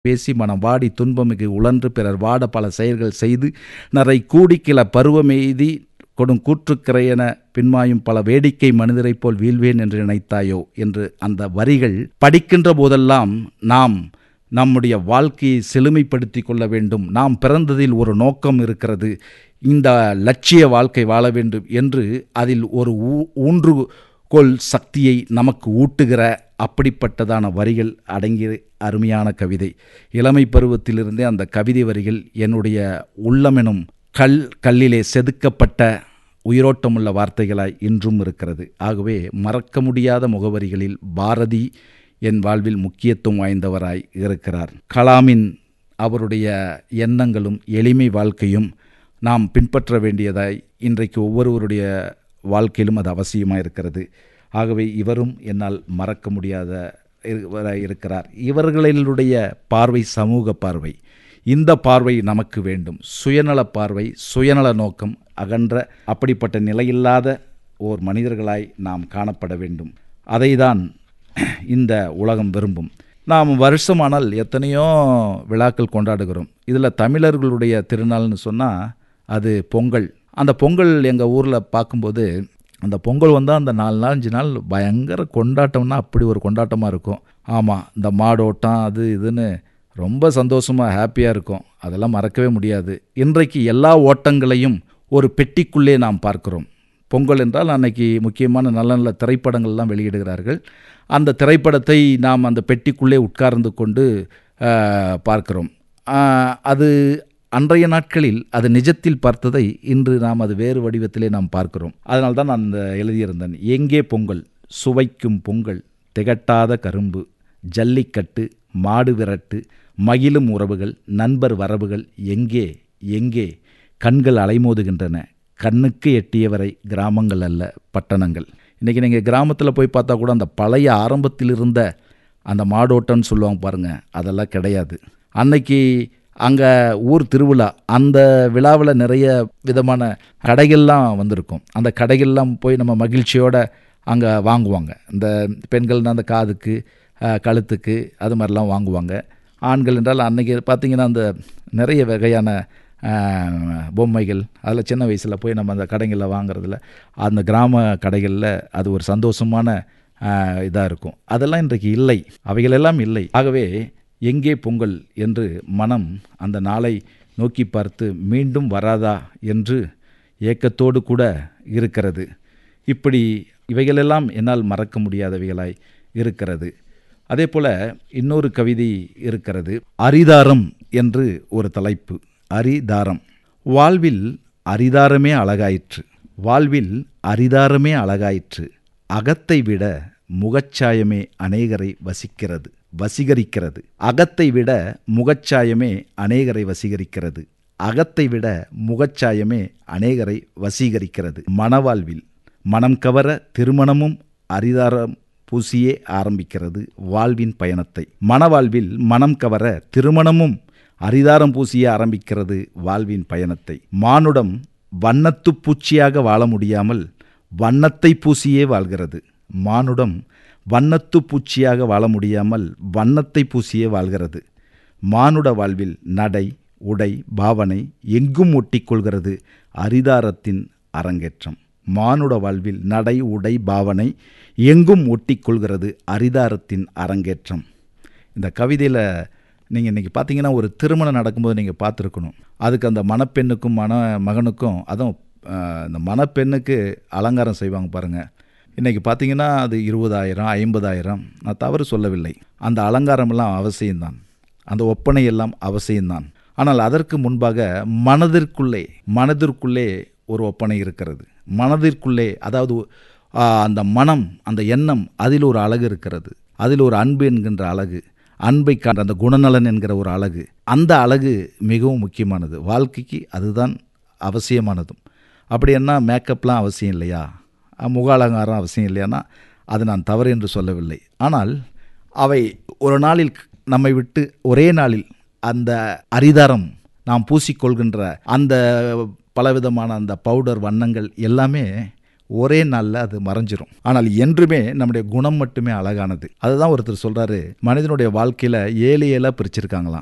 பேசி மனம் வாடி துன்பமிகு உழன்று பிறர் வாட பல செயல்கள் செய்து நரை கூடிக்கில பருவமெய்தி கொடும் கூற்றுக்கிறையென பின்மாயும் பல வேடிக்கை மனிதரைப் போல் வீழ்வேன் என்று நினைத்தாயோ என்று அந்த வரிகள் படிக்கின்ற போதெல்லாம் நாம் நம்முடைய வாழ்க்கையை செழுமைப்படுத்திக் கொள்ள வேண்டும் நாம் பிறந்ததில் ஒரு நோக்கம் இருக்கிறது இந்த லட்சிய வாழ்க்கை வாழ வேண்டும் என்று அதில் ஒரு ஊ- ஊன்றுகோல் சக்தியை நமக்கு ஊட்டுகிற அப்படிப்பட்டதான வரிகள் அடங்கிய அருமையான கவிதை இளமை பருவத்திலிருந்தே அந்த கவிதை வரிகள் என்னுடைய உள்ளமெனும் கல் கல்லிலே செதுக்கப்பட்ட உயிரோட்டமுள்ள வார்த்தைகளாய் இன்றும் இருக்கிறது ஆகவே மறக்க முடியாத முகவரிகளில் பாரதி என் வாழ்வில் முக்கியத்துவம் வாய்ந்தவராய் இருக்கிறார் கலாமின் அவருடைய எண்ணங்களும் எளிமை வாழ்க்கையும் நாம் பின்பற்ற வேண்டியதாய் இன்றைக்கு ஒவ்வொருவருடைய வாழ்க்கையிலும் அது அவசியமாக இருக்கிறது ஆகவே இவரும் என்னால் மறக்க முடியாத இருவராய் இருக்கிறார் இவர்களுடைய பார்வை சமூக பார்வை இந்த பார்வை நமக்கு வேண்டும் சுயநல பார்வை சுயநல நோக்கம் அகன்ற அப்படிப்பட்ட நிலையில்லாத ஓர் மனிதர்களாய் நாம் காணப்பட வேண்டும் அதைதான் இந்த உலகம் விரும்பும் நாம் வருஷமானால் எத்தனையோ விழாக்கள் கொண்டாடுகிறோம் இதில் தமிழர்களுடைய திருநாள்னு சொன்னால் அது பொங்கல் அந்த பொங்கல் எங்கள் ஊரில் பார்க்கும்போது அந்த பொங்கல் வந்தால் அந்த நாலு நாள் அஞ்சு நாள் பயங்கர கொண்டாட்டம்னா அப்படி ஒரு கொண்டாட்டமாக இருக்கும் ஆமாம் இந்த மாடோட்டம் அது இதுன்னு ரொம்ப சந்தோஷமாக ஹாப்பியாக இருக்கும் அதெல்லாம் மறக்கவே முடியாது இன்றைக்கு எல்லா ஓட்டங்களையும் ஒரு பெட்டிக்குள்ளே நாம் பார்க்கிறோம் பொங்கல் என்றால் அன்னைக்கு முக்கியமான நல்ல நல்ல திரைப்படங்கள்லாம் வெளியிடுகிறார்கள் அந்த திரைப்படத்தை நாம் அந்த பெட்டிக்குள்ளே உட்கார்ந்து கொண்டு ஆஹ், பார்க்கிறோம் ஆஹ், அது அன்றைய நாட்களில் அது நிஜத்தில் பார்த்ததை இன்று நாம் அது வேறு வடிவத்திலே நாம் பார்க்கிறோம் அதனால தான் நான் அந்த எழுதியிருந்தேன் எங்கே பொங்கல் சுவைக்கும் பொங்கல் திகட்டாத கரும்பு ஜல்லிக்கட்டு மாடு விரட்டு மகிழும் உறவுகள் நண்பர் வரவுகள் எங்கே எங்கே கண்கள் அலைமோதுகின்றன கண்ணுக்கு எட்டியவரை கிராமங்கள் அல்ல பட்டணங்கள் இன்றைக்கி நீங்கள் கிராமத்தில் போய் பார்த்தா கூட அந்த பழைய ஆரம்பத்தில் இருந்த அந்த மாடோட்டம்னு சொல்லுவாங்க பாருங்கள் அதெல்லாம் கிடையாது அன்னைக்கு அங்கே ஊர் திருவிழா அந்த விழாவில் நிறைய விதமான கடைகள்லாம் வந்திருக்கும் அந்த கடைகள்லாம் போய் நம்ம மகிழ்ச்சியோட அங்கே வாங்குவாங்க இந்த பெண்கள்னா அந்த காதுக்கு அஹ், கழுத்துக்கு அது மாதிரிலாம் வாங்குவாங்க ஆண்கள் என்றால் அன்னைக்கு பார்த்தீங்கன்னா அந்த நிறைய வகையான அஹ், பொம்மைகள் அதில் சின்ன வயசில் போய் நம்ம அந்த கடைகளில் வாங்குறதுல அந்த கிராம கடைகளில் அது ஒரு சந்தோஷமான இதாக இருக்கும் அதெல்லாம் இன்றைக்கு இல்லை அவைகளெல்லாம் இல்லை ஆகவே எங்கே பொங்கல் என்று மனம் அந்த நாளை நோக்கி பார்த்து மீண்டும் வராதா என்று ஏக்கத்தோடு கூட இருக்கிறது இப்படி இவைகளெல்லாம் என்னால் மறக்க முடியாதவைகளாய் இருக்கிறது அதே போல இன்னொரு கவிதை இருக்கிறது அரிதாரம் என்று ஒரு தலைப்பு அரிதாரம் வாழ்வில் அரிதாரமே அழகாயிற்று வாழ்வில் அரிதாரமே அழகாயிற்று அகத்தை விட முகச்சாயமே அநேகரை வசிக்கிறது வசீகரிக்கிறது அகத்தை விட முகச்சாயமே அநேகரை வசீகரிக்கிறது அகத்தை விட முகச்சாயமே அநேகரை வசீகரிக்கிறது மணவாழ்வில் மனம் கவர திருமணமும் அரிதாரம் பூசியே ஆரம்பிக்கிறது வாழ்வின் பயணத்தை மணவாழ்வில் மனம் கவர திருமணமும் அரிதாரம் பூசியே ஆரம்பிக்கிறது வாழ்வின் பயணத்தை மானுடம் வண்ணத்து பூச்சியாக வாழ முடியாமல் வண்ணத்தை பூசியே வாழ்கிறது மானுடம் வண்ணத்து பூச்சியாக வாழ முடியாமல் வண்ணத்தை பூசியே வாழ்கிறது மானுட வாழ்வில் நடை உடை பாவனை எங்கும் ஒட்டிக்கொள்கிறது அரிதாரத்தின் அரங்கேற்றம் மானுட வாழ்வில் நடை உடை பாவனை எங்கும் ஒட்டிக்கொள்கிறது அரிதாரத்தின் அரங்கேற்றம் இந்த கவிதையில் நீங்கள் இன்றைக்கி பார்த்தீங்கன்னா ஒரு திருமணம் நடக்கும்போது நீங்கள் பார்த்துருக்கணும் அதுக்கு அந்த மணப்பெண்ணுக்கும் மண மகனுக்கும் அதுவும் ஆஹ், இந்த மணப்பெண்ணுக்கு அலங்காரம் செய்வாங்க பாருங்கள் இன்றைக்கி பார்த்தீங்கன்னா அது இருபதாயிரம் ஐம்பதாயிரம் நான் தவறு சொல்லவில்லை அந்த அலங்காரமெல்லாம் அவசியம்தான் அந்த ஒப்பனை எல்லாம் அவசியம்தான் ஆனால் அதற்கு முன்பாக மனதிற்குள்ளே மனதிற்குள்ளே ஒரு ஒப்பனை இருக்கிறது மனதிற்குள்ளே அதாவது ஆ, அந்த மனம் அந்த எண்ணம் அதில் ஒரு அழகு இருக்கிறது அதில் ஒரு அன்பு என்கின்ற அழகு அன்பை காண்ற அந்த குணநலன் என்கிற ஒரு அழகு அந்த அழகு மிகவும் முக்கியமானது வாழ்க்கைக்கு அதுதான் அவசியமானதும் அப்படி என்ன மேக்கப்லாம் அவசியம் இல்லையா அஹ், முக அலங்காரம் அவசியம் இல்லையானா அது நான் தவறு என்று சொல்லவில்லை ஆனால் அவை ஒரு நாளில் நம்மை விட்டு ஒரே நாளில் அந்த அரிதாரம் நாம் பூசிக்கொள்கின்ற அந்த பலவிதமான அந்த பவுடர் வண்ணங்கள் எல்லாமே ஒரே நாளில் அது மறைஞ்சிரும் ஆனால் என்றுமே நம்முடைய குணம் மட்டுமே அழகானது அதுதான் ஒருத்தர் சொல்றாரு மனிதனுடைய வாழ்க்கையில ஏழு ஏழா பிரிச்சிருக்காங்களாம்